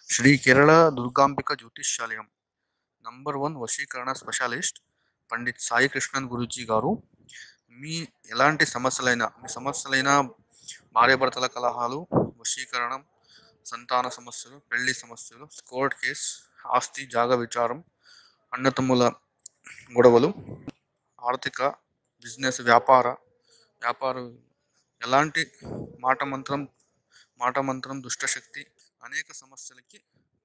Shri Kerala Durgambika Jyotishyalayam number one వశీకరణ specialist Pandit Sai Krishnan Guruji గారు మీ ఎలాంటి సమస్యలైనా మీ సమస్యలైన భార్యాభర్తల కలహాలు వశీకరణం సంతాన సమస్యలు పెళ్లి సమస్యలు కోర్ట్ కేస్ ఆస్తి జాగ విచారం అన్నతమ్ముల గొడవలు ఆర్థిక బిజినెస్ వ్యాపార వ్యాపార ఎలాంటి మాట మంత్రం మాట మంత్రం దుష్టశక్తి అనేక సమస్యలకి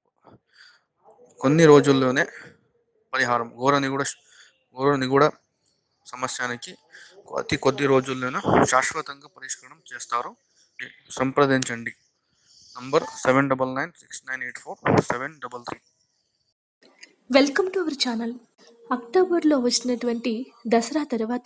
కొన్ని రోజుల్లోనే పరిహారం ఘోర నిగూఢ ఘోర నిగూఢ సమస్యానికి అతి కొద్ది రోజుల్లోనే శాశ్వతంగా పరిష్కారం చేస్తారు సంప్రదించండి number seven double nine six nine eight four seven double three welcome to our channel అక్టోబర్లో వచ్చినటువంటి దసరా తర్వాత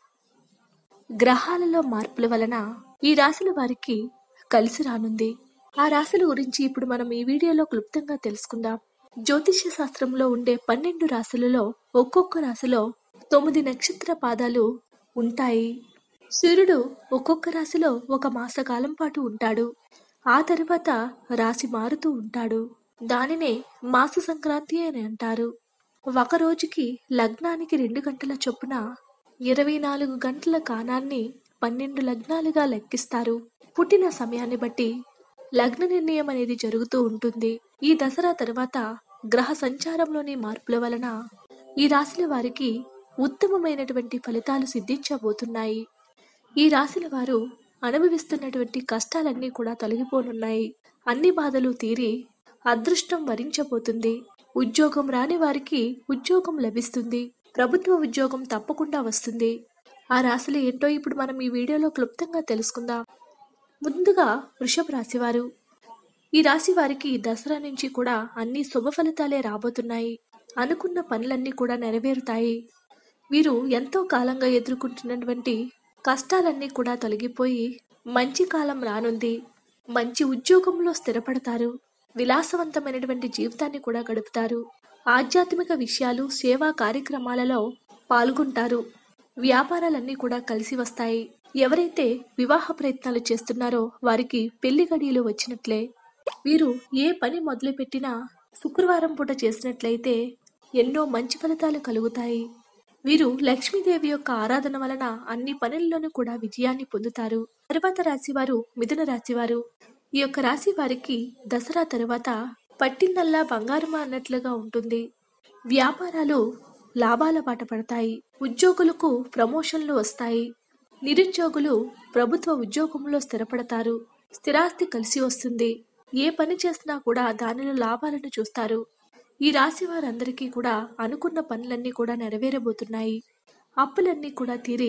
గ్రహాలలో మార్పుల వలన ఈ రాశుల వారికి కలిసి రానుంది ఆ రాశుల గురించి ఇప్పుడు మనం ఈ వీడియోలో క్లుప్తంగా తెలుసుకుందాం జ్యోతిష్య శాస్త్రంలో ఉండే పన్నెండు రాశులలో ఒక్కొక్క రాశిలో తొమ్మిది నక్షత్ర పాదాలు ఉంటాయి సూర్యుడు ఒక్కొక్క రాశిలో ఒక మాసకాలం పాటు ఉంటాడు ఆ తర్వాత రాశి మారుతూ ఉంటాడు దానినే మాస సంక్రాంతి అని అంటారు ఒక రోజుకి లగ్నానికి రెండు గంటల చొప్పున ఇరవై నాలుగు గంటల కాలాన్ని పన్నెండు లగ్నాలుగా లెక్కిస్తారు పుట్టిన సమయాన్ని బట్టి లగ్న నిర్ణయం అనేది జరుగుతూ ఉంటుంది ఈ దసరా తర్వాత గ్రహ సంచారంలోని మార్పుల వలన ఈ రాశుల వారికి ఉత్తమమైనటువంటి ఫలితాలు సిద్ధించబోతున్నాయి ఈ రాశుల వారు అనుభవిస్తున్నటువంటి కష్టాలన్నీ కూడా తొలగిపోనున్నాయి అన్ని బాధలు తీరి అదృష్టం వరించబోతుంది ఉద్యోగం రాని వారికి ఉద్యోగం లభిస్తుంది ప్రభుత్వ ఉద్యోగం తప్పకుండా వస్తుంది ఆ రాశులు ఏంటో ఇప్పుడు మనం ఈ వీడియోలో క్లుప్తంగా తెలుసుకుందాం ముందుగా వృషభ రాశి వారు ఈ రాశి వారికి దసరా నుంచి కూడా అన్ని శుభ ఫలితాలే రాబోతున్నాయి అనుకున్న పనులన్నీ కూడా నెరవేరుతాయి వీరు ఎంతో కాలంగా ఎదుర్కొంటున్నటువంటి కష్టాలన్నీ కూడా తొలగిపోయి మంచి కాలం రానుంది మంచి ఉద్యోగంలో స్థిరపడతారు విలాసవంతమైనటువంటి జీవితాన్ని కూడా గడుపుతారు ఆధ్యాత్మిక విషయాలు సేవా కార్యక్రమాలలో పాల్గొంటారు వ్యాపారాలన్నీ కూడా కలిసి వస్తాయి ఎవరైతే వివాహ ప్రయత్నాలు చేస్తున్నారో వారికి పెళ్లి గడియలు వచ్చినట్లే వీరు ఏ పని మొదలుపెట్టినా శుక్రవారం పూట చేసినట్లయితే ఎన్నో మంచి ఫలితాలు కలుగుతాయి వీరు లక్ష్మీదేవి యొక్క ఆరాధన వలన అన్ని పనుల్లోనూ కూడా విజయాన్ని పొందుతారు తరువాత రాశి వారు మిథున రాశి వారు ఈ యొక్క రాశి వారికి దసరా తరువాత పట్టిందల్లా బంగారమా అన్నట్లుగా ఉంటుంది వ్యాపారాలు లాభాల బాట పడతాయి ఉద్యోగులకు ప్రమోషన్లు వస్తాయి నిరుద్యోగులు ప్రభుత్వ ఉద్యోగంలో స్థిరపడతారు స్థిరాస్తి కలిసి వస్తుంది ఏ పని చేసినా కూడా దానిలో లాభాలను చూస్తారు ఈ రాశి వారందరికీ కూడా అనుకున్న పనులన్నీ కూడా నెరవేరబోతున్నాయి అప్పులన్నీ కూడా తీరి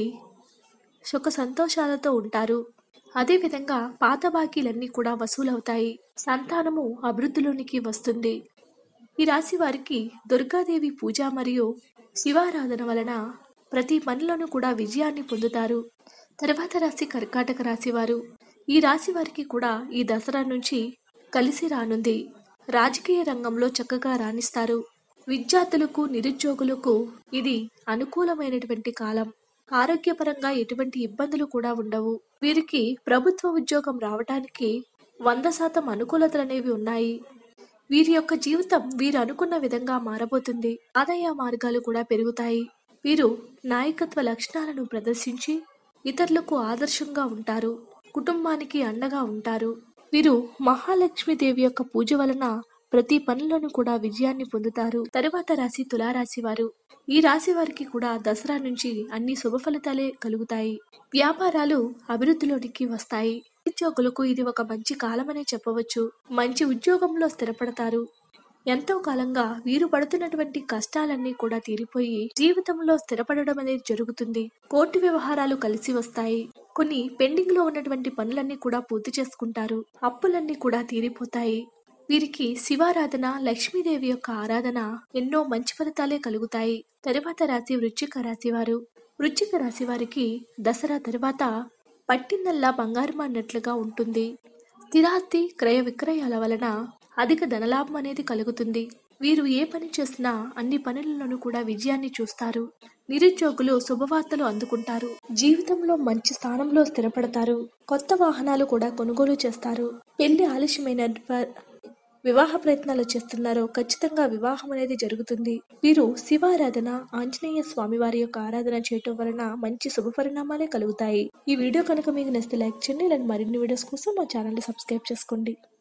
సుఖ సంతోషాలతో ఉంటారు అదేవిధంగా పాత బాకీలన్నీ కూడా వసూలవుతాయి సంతానము అభివృద్ధిలోనికి వస్తుంది ఈ రాశి వారికి దుర్గాదేవి పూజ మరియు శివారాధన వలన ప్రతి పనిలోనూ కూడా విజయాన్ని పొందుతారు తర్వాత రాశి కర్కాటక రాశి వారు ఈ రాశి వారికి కూడా ఈ దసరా నుంచి కలిసి రానుంది రాజకీయ రంగంలో చక్కగా రాణిస్తారు విద్యార్థులకు నిరుద్యోగులకు ఇది అనుకూలమైనటువంటి కాలం ఆరోగ్యపరంగా ఎటువంటి ఇబ్బందులు కూడా ఉండవు వీరికి ప్రభుత్వ ఉద్యోగం రావటానికి వంద శాతం అనుకూలతలు అనేవి ఉన్నాయి వీరి యొక్క జీవితం వీరు అనుకున్న విధంగా మారబోతుంది ఆదాయ మార్గాలు కూడా పెరుగుతాయి వీరు నాయకత్వ లక్షణాలను ప్రదర్శించి ఇతరులకు ఆదర్శంగా ఉంటారు కుటుంబానికి అండగా ఉంటారు వీరు మహాలక్ష్మీదేవి యొక్క పూజ వలన ప్రతి పనులను కూడా విజయాన్ని పొందుతారు తరువాత రాశి తులారాశి వారు ఈ రాశి వారికి కూడా దసరా నుంచి అన్ని శుభ ఫలితాలే కలుగుతాయి వ్యాపారాలు అభివృద్ధిలోనికి వస్తాయి ఉద్యోగులకు ఇది ఒక మంచి కాలమనే చెప్పవచ్చు మంచి ఉద్యోగంలో స్థిరపడతారు ఎంతో కాలంగా వీరు పడుతున్నటువంటి కష్టాలన్నీ కూడా తీరిపోయి జీవితంలో స్థిరపడడం అనేది జరుగుతుంది కోర్టు వ్యవహారాలు కలిసి వస్తాయి కొన్ని పెండింగ్ లో ఉన్నటువంటి పనులన్నీ కూడా పూర్తి చేసుకుంటారు అప్పులన్నీ కూడా తీరిపోతాయి వీరికి శివారాధన లక్ష్మీదేవి యొక్క ఆరాధన ఎన్నో మంచి ఫలితాలే కలుగుతాయి తరువాత రాశి వృశ్చిక రాశి వారు వృశ్చిక రాశి వారికి దసరా తరువాత పట్టిందల్లా బంగారం అన్నట్లుగా ఉంటుంది స్థిరాస్తి క్రయ విక్రయాల వలన అధిక ధనలాభం అనేది కలుగుతుంది వీరు ఏ పని చేసినా అన్ని పనులలోనూ కూడా విజయాన్ని చూస్తారు నిరుద్యోగులు శుభవార్తలు అందుకుంటారు జీవితంలో మంచి స్థానంలో స్థిరపడతారు కొత్త వాహనాలు కూడా కొనుగోలు చేస్తారు పెళ్లి ఆలస్యమైన వివాహ ప్రయత్నాలు చేస్తున్నారో ఖచ్చితంగా వివాహం అనేది జరుగుతుంది వీరు శివారాధన ఆంజనేయ స్వామి వారి యొక్క ఆరాధన చేయటం వలన మంచి శుభ పరిణామాలే కలుగుతాయి ఈ వీడియో కనుక మీకు నచ్చితే లైక్ చేయండి ఇలాంటి మరిన్ని వీడియోస్ కోసం మా ఛానల్ ని సబ్స్క్రైబ్ చేసుకోండి